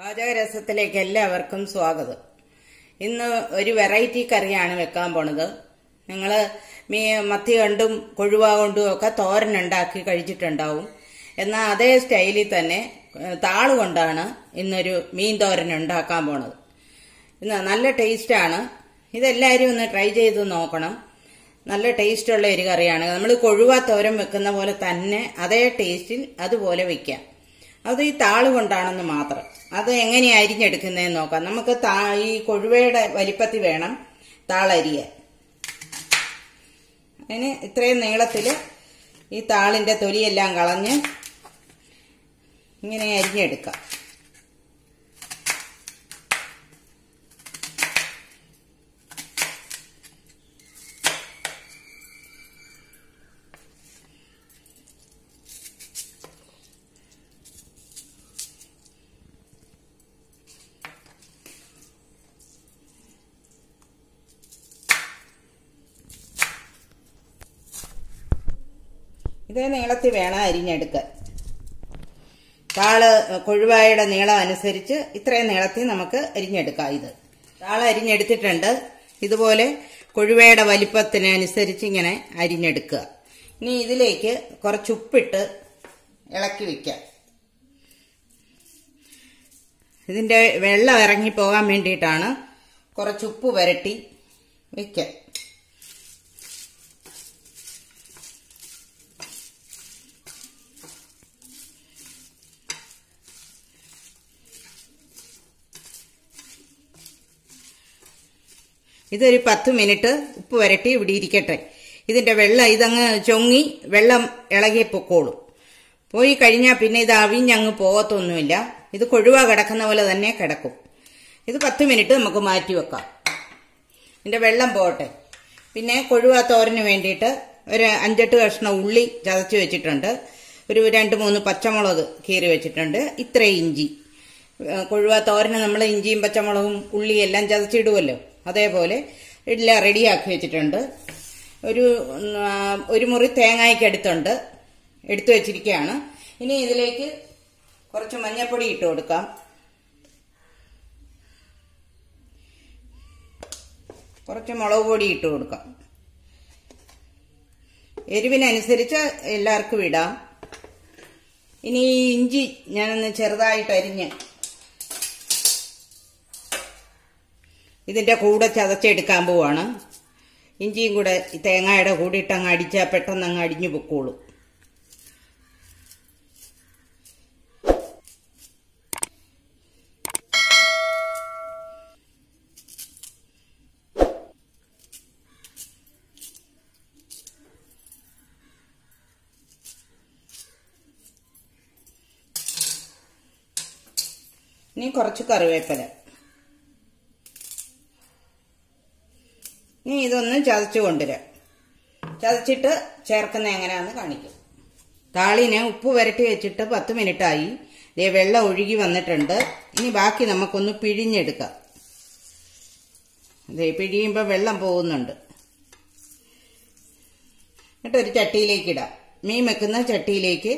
പാചകരസത്തിലേക്ക് എല്ലാവർക്കും സ്വാഗതം ഇന്ന് ഒരു വെറൈറ്റി കറിയാണ് വെക്കാൻ പോണത് നിങ്ങൾ മീ മത്തി കണ്ടും കൊഴുവ കൊണ്ടും ഒക്കെ തോരൻ ഉണ്ടാക്കി കഴിച്ചിട്ടുണ്ടാവും എന്നാൽ അതേ സ്റ്റൈലിൽ തന്നെ ഏഹ്, താള് കൊണ്ടാണ് ഇന്നൊരു മീൻ തോരൻ ഉണ്ടാക്കാൻ പോണത് ഇന്ന് നല്ല ടേസ്റ്റാണ് ഇതെല്ലാവരും ഒന്ന് ട്രൈ ചെയ്ത് നോക്കണം നല്ല ടേസ്റ്റുള്ള ഒരു കറിയാണ് നമ്മൾ കൊഴുവ തോരൻ വെക്കുന്ന പോലെ തന്നെ അതേ ടേസ്റ്റിൽ അതുപോലെ വെക്കാം അത് ഈ താള് കൊണ്ടാണെന്ന് മാത്രം അത് എങ്ങനെയാ അരിഞ്ഞെടുക്കുന്നതെന്ന് നോക്കാം നമുക്ക് താ- ഈ കൊഴുവയുടെ വലിപ്പത്തിൽ വേണം താളരിയാൻ അതിന് ഇത്രയും നീളത്തില് ഈ താളിന്റെ തൊലിയെല്ലാം കളഞ്ഞ് ഇങ്ങനെ അരിഞ്ഞെടുക്കാം ഇതേ നീളത്തിൽ വേണം അരിഞ്ഞെടുക്കാൻ താള് കൊഴുവായുടെ നീളം അനുസരിച്ച് ഇത്രയും നീളത്തിൽ നമുക്ക് അരിഞ്ഞെടുക്കാം ഇത് താള് അരിഞ്ഞെടുത്തിട്ടുണ്ട് ഇതുപോലെ കൊഴുവയുടെ വലിപ്പത്തിനനുസരിച്ച് ഇങ്ങനെ അരിഞ്ഞെടുക്കുക ഇനി ഇതിലേക്ക് കുറച്ച് ഉപ്പിട്ട് ഇളക്കി വെക്കാം ഇതിന്റെ വെള്ളം ഇറങ്ങി പോകാൻ വേണ്ടിയിട്ടാണ് കുറച്ച് ഉപ്പ് വരട്ടി വെക്കാം ഇതൊരു പത്ത് മിനിറ്റ് ഉപ്പ് വരട്ടി ഇവിടെ ഇരിക്കട്ടെ ഇതിന്റെ വെള്ളം ഇതങ്ങ് ചൊങ്ങി വെള്ളം ഇളകി പൊക്കോളും പോയി കഴിഞ്ഞാൽ പിന്നെ ഇത് അവിഞ്ഞങ്ങ് പോകത്തൊന്നുമില്ല ഇത് കൊഴുവ കിടക്കുന്ന പോലെ തന്നെ കിടക്കും ഇത് പത്ത് മിനിറ്റ് നമുക്ക് മാറ്റി വെക്കാം ഇതിന്റെ വെള്ളം പോകട്ടെ പിന്നെ കൊഴുവ തോരന് വേണ്ടിയിട്ട് ഒരു അഞ്ചെട്ട് കഷ്ണം ഉള്ളി ചതച്ച് വെച്ചിട്ടുണ്ട് ഒരു രണ്ട് മൂന്ന് പച്ചമുളക് കീറി വെച്ചിട്ടുണ്ട് ഇത്ര ഇഞ്ചി ഏഹ് കൊഴുവ തോരന് നമ്മൾ ഇഞ്ചിയും പച്ചമുളകും ഉള്ളിയും എല്ലാം ചതച്ചിടുമല്ലോ അതേപോലെ എല്ലാം റെഡിയാക്കി വെച്ചിട്ടുണ്ട് ഒരു ഉം, ആ, ഒരു മുറി തേങ്ങയ്ക്ക് എടുത്തുണ്ട് എടുത്തു വെച്ചിരിക്കുകയാണ് ഇനി ഇതിലേക്ക് കുറച്ച് മഞ്ഞൾപ്പൊടി ഇട്ട് കൊടുക്കാം കുറച്ച് മുളക് പൊടി ഇട്ട് കൊടുക്കാം എരിവിനനുസരിച്ച് എല്ലാവർക്കും ഇടാം ഇനി ഈ ഇഞ്ചി ഞാനൊന്ന് ചെറുതായിട്ട് അരിഞ്ഞ് ഇതിന്റെ കൂടെ ചതച്ചെടുക്കാൻ പോവാണ് ഇഞ്ചിയും കൂടെ ഈ തേങ്ങയുടെ കൂടെ ഇട്ട് അങ്ങ് അടിച്ചാൽ പെട്ടെന്ന് അങ്ങ് അടിഞ്ഞു പൊക്കോളും ഇനി കുറച്ച് കറിവേപ്പില ഇനി ഇതൊന്ന് ചതച്ച് കൊണ്ടുവരാം ചതച്ചിട്ട് ചേർക്കുന്ന എങ്ങനെയാന്ന് കാണിക്കും താളിനെ ഉപ്പ് വരട്ടി വെച്ചിട്ട് പത്ത് മിനിറ്റായി ദേ വെള്ളം ഒഴുകി വന്നിട്ടുണ്ട് ഇനി ബാക്കി നമുക്കൊന്ന് പിഴിഞ്ഞെടുക്കാം ദേ പിഴിയുമ്പോൾ വെള്ളം പോകുന്നുണ്ട് എന്നിട്ട് ഒരു ചട്ടിയിലേക്ക് ഇടാം മീൻ വെക്കുന്ന ചട്ടിയിലേക്ക്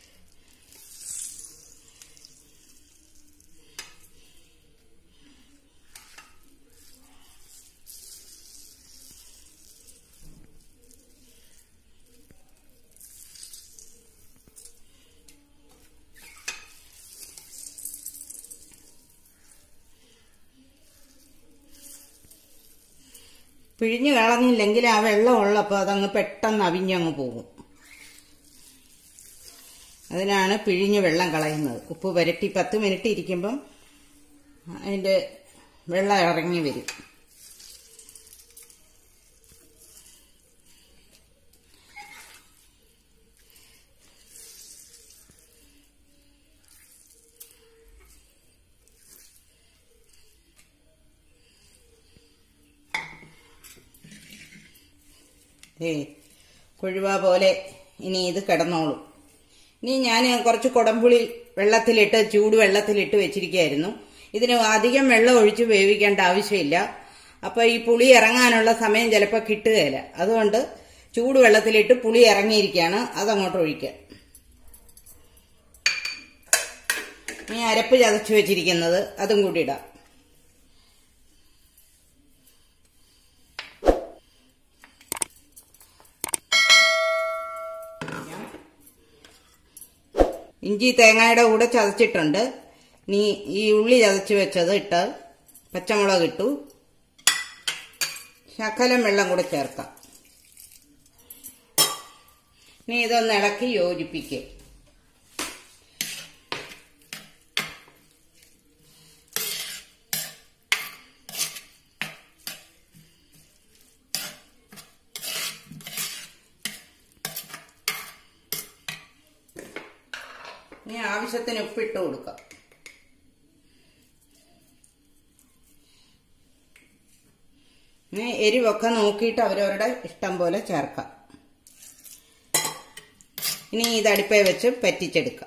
പിഴിഞ്ഞ് കളഞ്ഞില്ലെങ്കിൽ ആ വെള്ളം ഉള്ളപ്പോൾ അതങ്ങ് പെട്ടെന്ന് അവിഞ്ഞങ്ങ് പോകും അതിനാണ് പിഴിഞ്ഞ് വെള്ളം കളയുന്നത് ഉപ്പ് പുരട്ടി പത്ത് മിനിറ്റ് ഇരിക്കുമ്പം അതിൻ്റെ വെള്ളം ഇറങ്ങി വരും ഏ കൊഴുവ പോലെ ഇനി ഇത് കിടന്നോളും ഇനി ഞാൻ കുറച്ച് കുടംപുളി വെള്ളത്തിലിട്ട് ചൂട് വെള്ളത്തിലിട്ട് വെച്ചിരിക്കുകയായിരുന്നു ഇതിന് അധികം വെള്ളം ഒഴിച്ച് വേവിക്കേണ്ട ആവശ്യമില്ല അപ്പൊ ഈ പുളി ഇറങ്ങാനുള്ള സമയം ചിലപ്പോൾ കിട്ടുകയില്ല അതുകൊണ്ട് ചൂട് വെള്ളത്തിലിട്ട് പുളി ഇറങ്ങിയിരിക്കുകയാണ് അതങ്ങോട്ട് ഒഴിക്കുക ഇനി അരപ്പ് ചതച്ച് വെച്ചിരിക്കുന്നത് അതും കൂടി ഇടാം ഇഞ്ചി തേങ്ങയുടെ കൂടെ ചതച്ചിട്ടുണ്ട് നീ ഈ ഉള്ളി ചതച്ച് വെച്ചത് ഇട്ട് പച്ചമുളക് ഇട്ടു ശകലം വെള്ളം കൂടെ ചേർക്കാം ഇനി ഇതൊന്ന് ഇളക്കി യോജിപ്പിക്കുക ഇനി ആവശ്യത്തിന് ഉപ്പിട്ട് കൊടുക്കാം ഇനി എരിവൊക്കെ നോക്കിയിട്ട് അവരവരുടെ ഇഷ്ടം പോലെ ചേർക്കാം ഇനി ഇത് അടുപ്പേ വെച്ച് പറ്റിച്ചെടുക്കാം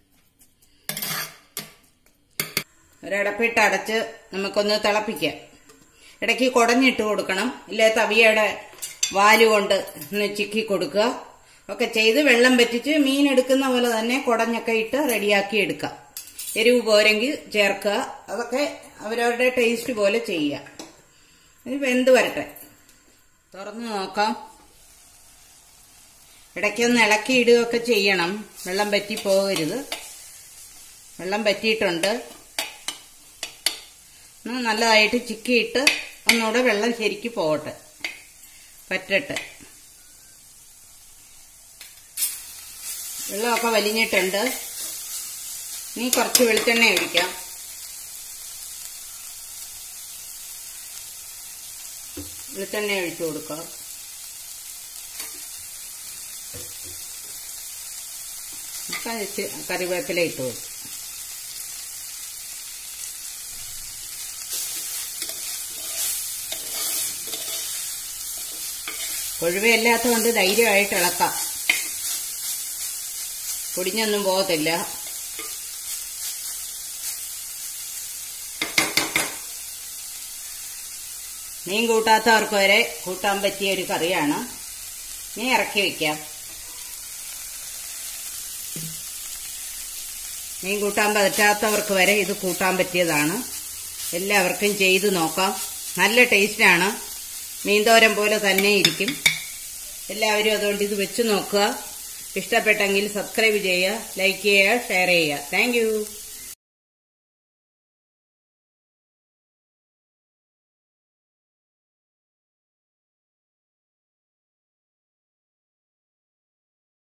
ഒരടപ്പിട്ട് അടച്ച് നമുക്കൊന്ന് തിളപ്പിക്കാം ഇടയ്ക്ക് കുടഞ്ഞിട്ട് കൊടുക്കണം ഇല്ലേ തവിയുടെ വാല് കൊണ്ട് ഒന്ന് ചിക്കി കൊടുക്കുക ഒക്കെ ചെയ്ത് വെള്ളം പറ്റിച്ച് മീൻ എടുക്കുന്ന പോലെ തന്നെ കുടഞ്ഞൊക്കെ ഇട്ട് റെഡിയാക്കി എടുക്കാം എരിവ് പോരെങ്കിൽ ചേർക്കുക അതൊക്കെ അവരവരുടെ ടേസ്റ്റ് പോലെ ചെയ്യുക ഇത് വെന്ത് വരട്ടെ തുറന്ന് നോക്കാം ഇടയ്ക്കൊന്ന് ഇളക്കി ഇടുകയൊക്കെ ചെയ്യണം വെള്ളം പറ്റി പോകരുത് വെള്ളം പറ്റിയിട്ടുണ്ട് ഒന്ന് നല്ലതായിട്ട് ചിക്കിയിട്ട് ഒന്നുകൂടെ വെള്ളം ശരിക്ക് പോകട്ടെ പറ്റട്ടെ വെള്ളമൊക്കെ വലിഞ്ഞിട്ടുണ്ട് ഇനി കുറച്ച് വെളിച്ചെണ്ണ ഒഴിക്കാം വെളിച്ചെണ്ണ ഒഴിച്ചു കൊടുക്കാം കറിവേപ്പില ഇട്ട് കൊടുക്കും കൊഴുവയില്ലാത്തതുകൊണ്ട് ധൈര്യമായിട്ട് ഇളക്കാം പൊടിഞ്ഞൊന്നും പോകത്തില്ല മീൻ കൂട്ടാത്തവർക്ക് വരെ കൂട്ടാൻ പറ്റിയ ഒരു കറിയാണ് നീ ഇറക്കി വെക്കാം മീൻ കൂട്ടാൻ പറ്റാത്തവർക്ക് വരെ ഇത് കൂട്ടാൻ പറ്റിയതാണ് എല്ലാവർക്കും ചെയ്ത് നോക്കാം നല്ല ടേസ്റ്റാണ് മീൻതോരൻ പോലെ തന്നെ ഇരിക്കും എല്ലാവരും അതുകൊണ്ട് ഇത് വെച്ച് നോക്കുക ഇഷ്ടപ്പെട്ടെങ്കിൽ സബ്സ്ക്രൈബ് ചെയ്യുക ലൈക്ക് ചെയ്യുക ഷെയർ ചെയ്യുക താങ്ക്